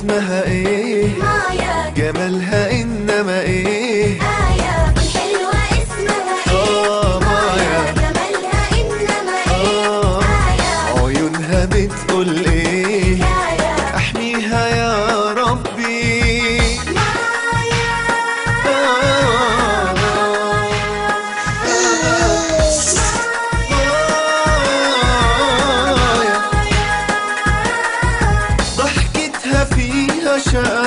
اسمها ايه مايا جمالها انما ايه آية الحلوة اسمها آه، إيه مايا. جمالها إنما إيه آه آية عيونها بتقول ايه حكاية احميها يا ربي مايا آه ضحكتها فيها شقاوة